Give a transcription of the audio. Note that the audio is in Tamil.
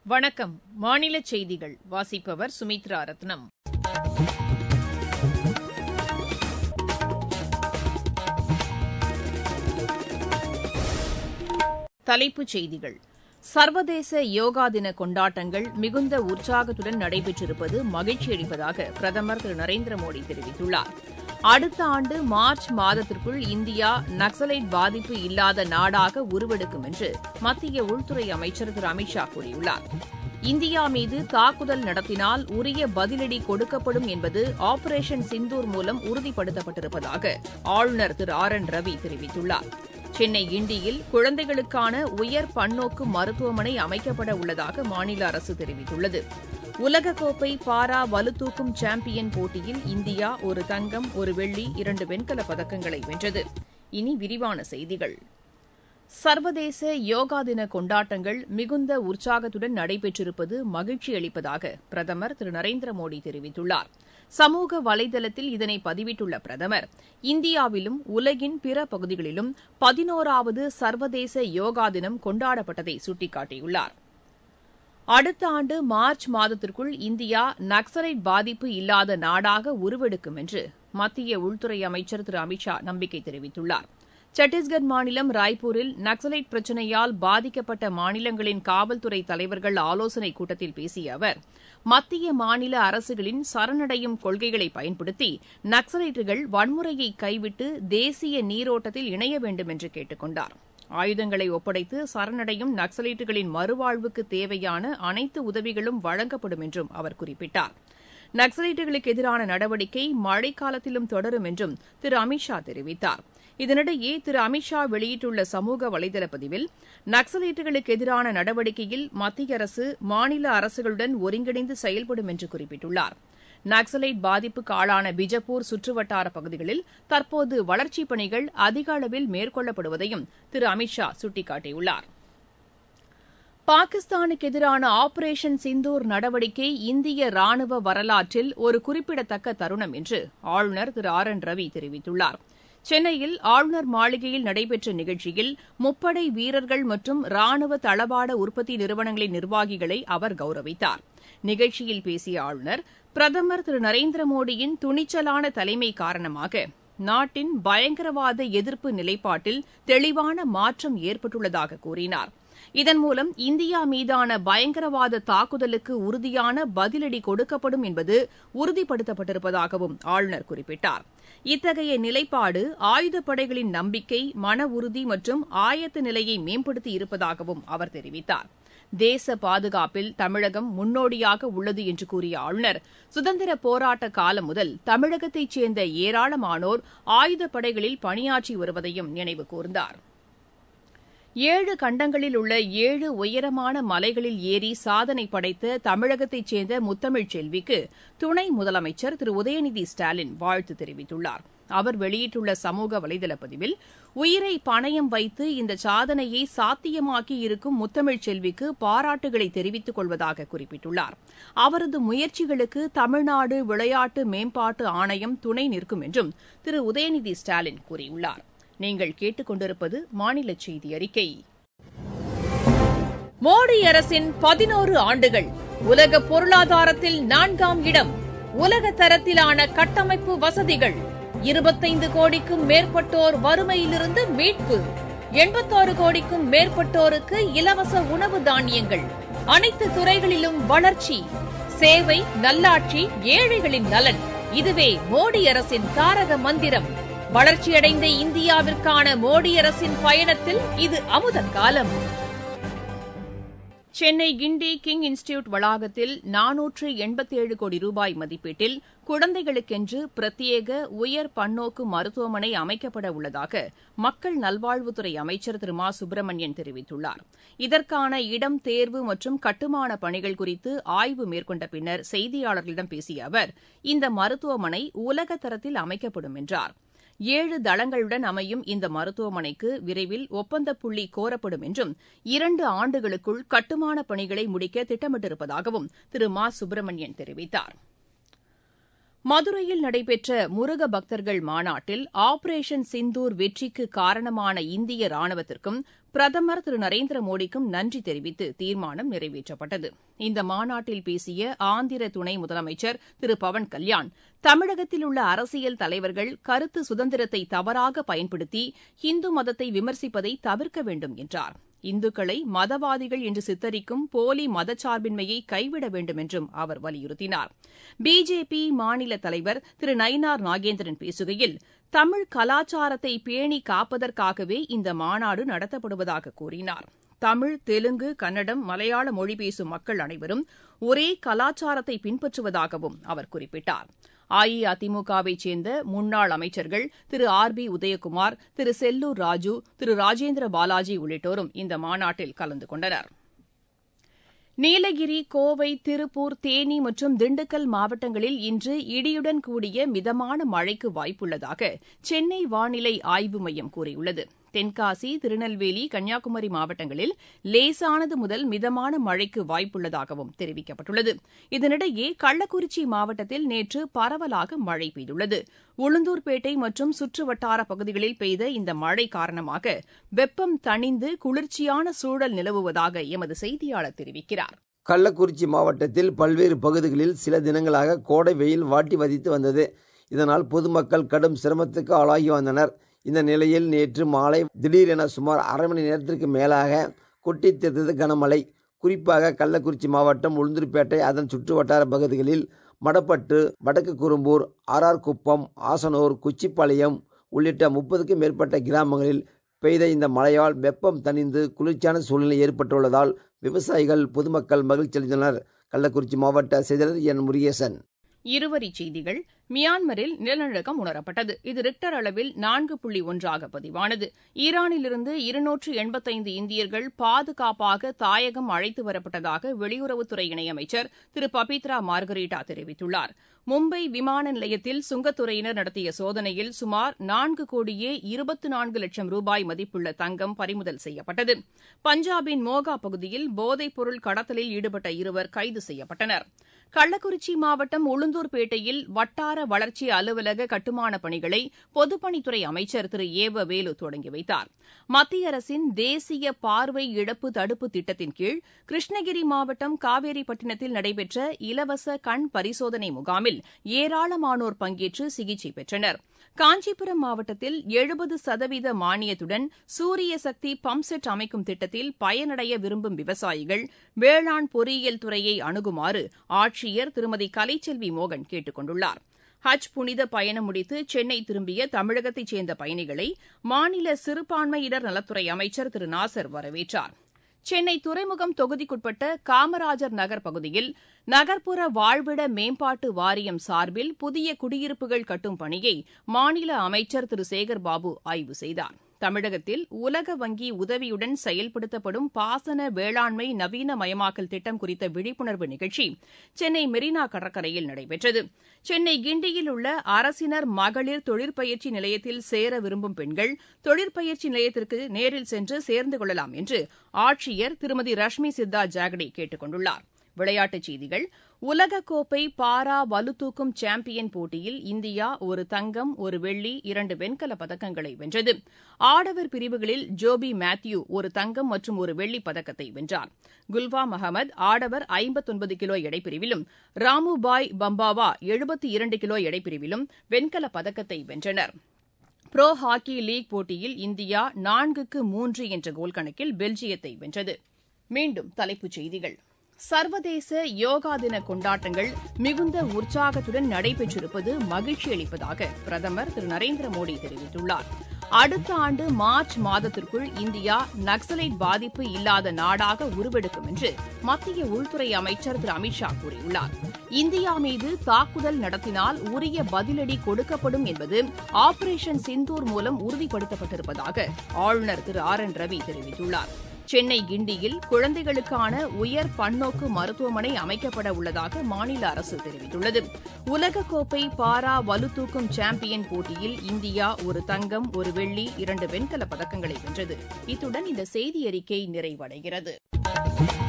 வணக்கம் மாநில செய்திகள் வாசிப்பவர் சுமித்ரா ரத்னம் தலைப்புச் செய்திகள் சர்வதேச யோகா தின கொண்டாட்டங்கள் மிகுந்த உற்சாகத்துடன் நடைபெற்றிருப்பது மகிழ்ச்சி அளிப்பதாக பிரதமர் திரு நரேந்திர மோடி தெரிவித்துள்ளார் அடுத்த ஆண்டு மார்ச் மாதத்திற்குள் இந்தியா நக்சலைட் பாதிப்பு இல்லாத நாடாக உருவெடுக்கும் என்று மத்திய உள்துறை அமைச்சர் திரு அமித் ஷா கூறியுள்ளார் இந்தியா மீது தாக்குதல் நடத்தினால் உரிய பதிலடி கொடுக்கப்படும் என்பது ஆபரேஷன் சிந்தூர் மூலம் உறுதிப்படுத்தப்பட்டிருப்பதாக ஆளுநர் திரு ஆர் என் ரவி தெரிவித்துள்ளார் சென்னை கிண்டியில் குழந்தைகளுக்கான உயர் பன்னோக்கு மருத்துவமனை அமைக்கப்பட உள்ளதாக மாநில அரசு தெரிவித்துள்ளது உலகக்கோப்பை பாரா வலுதூக்கும் சாம்பியன் போட்டியில் இந்தியா ஒரு தங்கம் ஒரு வெள்ளி இரண்டு வெண்கலப் பதக்கங்களை வென்றது இனி விரிவான செய்திகள் சர்வதேச யோகா தின கொண்டாட்டங்கள் மிகுந்த உற்சாகத்துடன் நடைபெற்றிருப்பது மகிழ்ச்சி அளிப்பதாக பிரதமர் திரு நரேந்திர மோடி தெரிவித்துள்ளார் சமூக வலைதளத்தில் இதனை பதிவிட்டுள்ள பிரதமர் இந்தியாவிலும் உலகின் பிற பகுதிகளிலும் பதினோராவது சர்வதேச யோகா தினம் கொண்டாடப்பட்டதை சுட்டிக்காட்டியுள்ளார் அடுத்த ஆண்டு மார்ச் மாதத்திற்குள் இந்தியா நக்சலைட் பாதிப்பு இல்லாத நாடாக உருவெடுக்கும் என்று மத்திய உள்துறை அமைச்சர் திரு அமித் ஷா நம்பிக்கை தெரிவித்துள்ளார் சத்தீஸ்கர் மாநிலம் ராய்ப்பூரில் நக்சலைட் பிரச்சினையால் பாதிக்கப்பட்ட மாநிலங்களின் காவல்துறை தலைவர்கள் ஆலோசனைக் கூட்டத்தில் பேசிய அவர் மத்திய மாநில அரசுகளின் சரணடையும் கொள்கைகளை பயன்படுத்தி நக்சலைட்டுகள் வன்முறையை கைவிட்டு தேசிய நீரோட்டத்தில் இணைய வேண்டும் என்று கேட்டுக் கொண்டார் ஆயுதங்களை ஒப்படைத்து சரணடையும் நக்சலைட்டுகளின் மறுவாழ்வுக்கு தேவையான அனைத்து உதவிகளும் வழங்கப்படும் என்றும் அவர் குறிப்பிட்டார் நக்சலைட்டுகளுக்கு எதிரான நடவடிக்கை மழைக்காலத்திலும் தொடரும் என்றும் திரு அமித் ஷா தெரிவித்தார் இதனிடையே திரு அமித் ஷா வெளியிட்டுள்ள சமூக வலைதள பதிவில் நக்சலைட்டுகளுக்கு எதிரான நடவடிக்கையில் மத்திய அரசு மாநில அரசுகளுடன் ஒருங்கிணைந்து செயல்படும் என்று குறிப்பிட்டுள்ளார் நக்சலைட் பாதிப்புக்கு ஆளான பிஜப்பூர் சுற்றுவட்டார பகுதிகளில் தற்போது வளர்ச்சிப் பணிகள் அதிக அளவில் மேற்கொள்ளப்படுவதையும் திரு அமித் ஷா சுட்டிக்காட்டியுள்ளார் பாகிஸ்தானுக்கு எதிரான ஆபரேஷன் சிந்தூர் நடவடிக்கை இந்திய ராணுவ வரலாற்றில் ஒரு குறிப்பிடத்தக்க தருணம் என்று ஆளுநர் திரு ஆர் என் ரவி தெரிவித்துள்ளார் சென்னையில் ஆளுநர் மாளிகையில் நடைபெற்ற நிகழ்ச்சியில் முப்படை வீரர்கள் மற்றும் ராணுவ தளவாட உற்பத்தி நிறுவனங்களின் நிர்வாகிகளை அவர் கௌரவித்தார் நிகழ்ச்சியில் பேசிய ஆளுநர் பிரதமர் திரு நரேந்திர மோடியின் துணிச்சலான தலைமை காரணமாக நாட்டின் பயங்கரவாத எதிர்ப்பு நிலைப்பாட்டில் தெளிவான மாற்றம் ஏற்பட்டுள்ளதாக கூறினார் இதன் மூலம் இந்தியா மீதான பயங்கரவாத தாக்குதலுக்கு உறுதியான பதிலடி கொடுக்கப்படும் என்பது உறுதிப்படுத்தப்பட்டிருப்பதாகவும் ஆளுநர் குறிப்பிட்டார் இத்தகைய நிலைப்பாடு ஆயுதப்படைகளின் நம்பிக்கை மன உறுதி மற்றும் ஆயத்த நிலையை மேம்படுத்தி இருப்பதாகவும் அவர் தெரிவித்தார் தேச பாதுகாப்பில் தமிழகம் முன்னோடியாக உள்ளது என்று கூறிய ஆளுநர் சுதந்திர போராட்ட காலம் முதல் தமிழகத்தைச் சேர்ந்த ஏராளமானோர் ஆயுதப்படைகளில் பணியாற்றி வருவதையும் நினைவு கூர்ந்தார் ஏழு கண்டங்களில் உள்ள ஏழு உயரமான மலைகளில் ஏறி சாதனை படைத்த தமிழகத்தைச் சேர்ந்த முத்தமிழ்ச் செல்விக்கு துணை முதலமைச்சர் திரு உதயநிதி ஸ்டாலின் வாழ்த்து தெரிவித்துள்ளார் அவர் வெளியிட்டுள்ள சமூக வலைதள பதிவில் உயிரை பணயம் வைத்து இந்த சாதனையை சாத்தியமாக்கி இருக்கும் முத்தமிழ்ச் செல்விக்கு பாராட்டுகளை தெரிவித்துக் கொள்வதாக குறிப்பிட்டுள்ளார் அவரது முயற்சிகளுக்கு தமிழ்நாடு விளையாட்டு மேம்பாட்டு ஆணையம் துணை நிற்கும் என்றும் திரு உதயநிதி ஸ்டாலின் கூறியுள்ளார் நீங்கள் கேட்டுக்கொண்டிருப்பது மாநில செய்தி அறிக்கை மோடி அரசின் பதினோரு ஆண்டுகள் உலக பொருளாதாரத்தில் நான்காம் இடம் உலக தரத்திலான கட்டமைப்பு வசதிகள் இருபத்தைந்து கோடிக்கும் மேற்பட்டோர் வறுமையிலிருந்து மீட்பு எண்பத்தாறு கோடிக்கும் மேற்பட்டோருக்கு இலவச உணவு தானியங்கள் அனைத்து துறைகளிலும் வளர்ச்சி சேவை நல்லாட்சி ஏழைகளின் நலன் இதுவே மோடி அரசின் தாரக மந்திரம் வளர்ச்சியடைந்த இந்தியாவிற்கான மோடி அரசின் பயணத்தில் இது அமுத காலம் சென்னை கிண்டி கிங் இன்ஸ்டிடியூட் வளாகத்தில் நானூற்று எண்பத்தேழு கோடி ரூபாய் மதிப்பீட்டில் குழந்தைகளுக்கென்று பிரத்யேக உயர் பன்னோக்கு மருத்துவமனை அமைக்கப்பட உள்ளதாக மக்கள் நல்வாழ்வுத்துறை அமைச்சர் திரு மா சுப்பிரமணியன் தெரிவித்துள்ளார் இதற்கான இடம் தேர்வு மற்றும் கட்டுமான பணிகள் குறித்து ஆய்வு மேற்கொண்ட பின்னர் செய்தியாளர்களிடம் பேசிய அவர் இந்த மருத்துவமனை உலக தரத்தில் அமைக்கப்படும் என்றார் ஏழு தளங்களுடன் அமையும் இந்த மருத்துவமனைக்கு விரைவில் ஒப்பந்த புள்ளி கோரப்படும் என்றும் இரண்டு ஆண்டுகளுக்குள் கட்டுமான பணிகளை முடிக்க திட்டமிட்டிருப்பதாகவும் திரு மா சுப்பிரமணியன் தெரிவித்தார் மதுரையில் நடைபெற்ற முருக பக்தர்கள் மாநாட்டில் ஆபரேஷன் சிந்தூர் வெற்றிக்கு காரணமான இந்திய ராணுவத்திற்கும் பிரதமர் திரு நரேந்திர மோடிக்கும் நன்றி தெரிவித்து தீர்மானம் நிறைவேற்றப்பட்டது இந்த மாநாட்டில் பேசிய ஆந்திர துணை முதலமைச்சர் திரு பவன் கல்யாண் தமிழகத்தில் உள்ள அரசியல் தலைவர்கள் கருத்து சுதந்திரத்தை தவறாக பயன்படுத்தி இந்து மதத்தை விமர்சிப்பதை தவிர்க்க வேண்டும் என்றார் இந்துக்களை மதவாதிகள் என்று சித்தரிக்கும் போலி மதச்சார்பின்மையை கைவிட வேண்டும் என்றும் அவர் வலியுறுத்தினார் பிஜேபி மாநில தலைவர் திரு நயினார் நாகேந்திரன் பேசுகையில் தமிழ் கலாச்சாரத்தை பேணி காப்பதற்காகவே இந்த மாநாடு நடத்தப்படுவதாக கூறினார் தமிழ் தெலுங்கு கன்னடம் மலையாள மொழி பேசும் மக்கள் அனைவரும் ஒரே கலாச்சாரத்தை பின்பற்றுவதாகவும் அவர் குறிப்பிட்டார் அஇஅதிமுகவைச் சேர்ந்த முன்னாள் அமைச்சர்கள் திரு ஆர் பி உதயகுமார் திரு செல்லூர் ராஜு திரு ராஜேந்திர பாலாஜி உள்ளிட்டோரும் இந்த மாநாட்டில் கலந்து கொண்டனர் நீலகிரி கோவை திருப்பூர் தேனி மற்றும் திண்டுக்கல் மாவட்டங்களில் இன்று இடியுடன் கூடிய மிதமான மழைக்கு வாய்ப்புள்ளதாக சென்னை வானிலை ஆய்வு மையம் கூறியுள்ளது தென்காசி திருநெல்வேலி கன்னியாகுமரி மாவட்டங்களில் லேசானது முதல் மிதமான மழைக்கு வாய்ப்புள்ளதாகவும் தெரிவிக்கப்பட்டுள்ளது இதனிடையே கள்ளக்குறிச்சி மாவட்டத்தில் நேற்று பரவலாக மழை பெய்துள்ளது உளுந்தூர்பேட்டை மற்றும் சுற்றுவட்டார பகுதிகளில் பெய்த இந்த மழை காரணமாக வெப்பம் தணிந்து குளிர்ச்சியான சூழல் நிலவுவதாக எமது செய்தியாளர் தெரிவிக்கிறார் கள்ளக்குறிச்சி மாவட்டத்தில் பல்வேறு பகுதிகளில் சில தினங்களாக கோடை வெயில் வாட்டி வதித்து வந்தது இதனால் பொதுமக்கள் கடும் சிரமத்துக்கு ஆளாகி வந்தனர் இந்த நிலையில் நேற்று மாலை திடீரென சுமார் அரை மணி நேரத்திற்கு மேலாக கொட்டி தீர்த்தது கனமழை குறிப்பாக கள்ளக்குறிச்சி மாவட்டம் உளுந்தூர்பேட்டை அதன் சுற்று வட்டார பகுதிகளில் மடப்பட்டு வடக்கு குறும்பூர் ஆர்ஆர் குப்பம் ஆசனூர் குச்சிப்பாளையம் உள்ளிட்ட முப்பதுக்கும் மேற்பட்ட கிராமங்களில் பெய்த இந்த மழையால் வெப்பம் தணிந்து குளிர்ச்சியான சூழ்நிலை ஏற்பட்டுள்ளதால் விவசாயிகள் பொதுமக்கள் மகிழ்ச்சி அடைந்தனர் கள்ளக்குறிச்சி மாவட்ட செயலர் என் முருகேசன் இருவரிச் செய்திகள் மியான்மரில் நிலநடுக்கம் உணரப்பட்டது இது ரிக்டர் அளவில் நான்கு புள்ளி ஒன்றாக பதிவானது ஈரானிலிருந்து இருநூற்று எண்பத்தைந்து இந்தியர்கள் பாதுகாப்பாக தாயகம் அழைத்து வரப்பட்டதாக வெளியுறவுத்துறை இணையமைச்சர் திரு பபித்ரா மார்கரீட்டா தெரிவித்துள்ளார் மும்பை விமான நிலையத்தில் சுங்கத்துறையினர் நடத்திய சோதனையில் சுமார் நான்கு கோடியே இருபத்து நான்கு லட்சம் ரூபாய் மதிப்புள்ள தங்கம் பறிமுதல் செய்யப்பட்டது பஞ்சாபின் மோகா பகுதியில் போதைப் பொருள் கடத்தலில் ஈடுபட்ட இருவர் கைது செய்யப்பட்டனர் கள்ளக்குறிச்சி மாவட்டம் உளுந்தூர்பேட்டையில் வட்டார வளர்ச்சி அலுவலக கட்டுமானப் பணிகளை பொதுப்பணித்துறை அமைச்சர் திரு ஏவ வேலு தொடங்கி வைத்தார் மத்திய அரசின் தேசிய பார்வை இழப்பு தடுப்பு திட்டத்தின் கீழ் கிருஷ்ணகிரி மாவட்டம் காவேரிப்பட்டினத்தில் நடைபெற்ற இலவச கண் பரிசோதனை முகாமில் ஏராளமானோர் பங்கேற்று சிகிச்சை பெற்றனர் காஞ்சிபுரம் மாவட்டத்தில் எழுபது சதவீத மானியத்துடன் சூரிய சக்தி பம்ப்செட் அமைக்கும் திட்டத்தில் பயனடைய விரும்பும் விவசாயிகள் வேளாண் பொறியியல் துறையை அணுகுமாறு ஆட்சியர் திருமதி கலைச்செல்வி மோகன் கேட்டுக் கொண்டுள்ளார் ஹஜ் புனித பயணம் முடித்து சென்னை திரும்பிய தமிழகத்தைச் சேர்ந்த பயணிகளை மாநில சிறுபான்மையினர் நலத்துறை அமைச்சர் திரு நாசர் வரவேற்றார் சென்னை துறைமுகம் தொகுதிக்குட்பட்ட காமராஜர் நகர் பகுதியில் நகர்ப்புற வாழ்விட மேம்பாட்டு வாரியம் சார்பில் புதிய குடியிருப்புகள் கட்டும் பணியை மாநில அமைச்சர் திரு சேகர்பாபு ஆய்வு செய்தார் தமிழகத்தில் உலக வங்கி உதவியுடன் செயல்படுத்தப்படும் பாசன வேளாண்மை நவீனமயமாக்கல் திட்டம் குறித்த விழிப்புணர்வு நிகழ்ச்சி சென்னை மெரினா கடற்கரையில் நடைபெற்றது சென்னை கிண்டியில் உள்ள அரசினர் மகளிர் தொழிற்பயிற்சி நிலையத்தில் சேர விரும்பும் பெண்கள் தொழிற்பயிற்சி நிலையத்திற்கு நேரில் சென்று சேர்ந்து கொள்ளலாம் என்று ஆட்சியர் திருமதி ரஷ்மி சித்தா ஜாகடே கேட்டுக் கொண்டுள்ளார் விளையாட்டுச் செய்திகள் உலகக்கோப்பை பாரா வலுதூக்கும் சாம்பியன் போட்டியில் இந்தியா ஒரு தங்கம் ஒரு வெள்ளி இரண்டு வெண்கலப் பதக்கங்களை வென்றது ஆடவர் பிரிவுகளில் ஜோபி மேத்யூ ஒரு தங்கம் மற்றும் ஒரு வெள்ளிப் பதக்கத்தை வென்றார் குல்வாம் அகமது ஆடவர் ஐம்பத்தொன்பது கிலோ எடைப்பிரிவிலும் ராமுபாய் பம்பாவா எழுபத்தி இரண்டு கிலோ எடைப்பிரிவிலும் வெண்கலப் பதக்கத்தை வென்றனர் புரோ ஹாக்கி லீக் போட்டியில் இந்தியா நான்குக்கு மூன்று என்ற கோல் கணக்கில் பெல்ஜியத்தை வென்றது மீண்டும் தலைப்புச் செய்திகள் சர்வதேச யோகா தின கொண்டாட்டங்கள் மிகுந்த உற்சாகத்துடன் நடைபெற்றிருப்பது மகிழ்ச்சி அளிப்பதாக பிரதமர் திரு நரேந்திர மோடி தெரிவித்துள்ளார் அடுத்த ஆண்டு மார்ச் மாதத்திற்குள் இந்தியா நக்சலைட் பாதிப்பு இல்லாத நாடாக உருவெடுக்கும் என்று மத்திய உள்துறை அமைச்சர் திரு அமித்ஷா கூறியுள்ளார் இந்தியா மீது தாக்குதல் நடத்தினால் உரிய பதிலடி கொடுக்கப்படும் என்பது ஆபரேஷன் சிந்தூர் மூலம் உறுதிப்படுத்தப்பட்டிருப்பதாக ஆளுநர் திரு ஆர் என் ரவி தெரிவித்துள்ளார் சென்னை கிண்டியில் குழந்தைகளுக்கான உயர் பன்னோக்கு மருத்துவமனை அமைக்கப்பட உள்ளதாக மாநில அரசு தெரிவித்துள்ளது உலகக்கோப்பை பாரா வலுதூக்கும் சாம்பியன் போட்டியில் இந்தியா ஒரு தங்கம் ஒரு வெள்ளி இரண்டு வெண்கலப் பதக்கங்களை வென்றது இத்துடன் இந்த செய்தி அறிக்கை நிறைவடைகிறது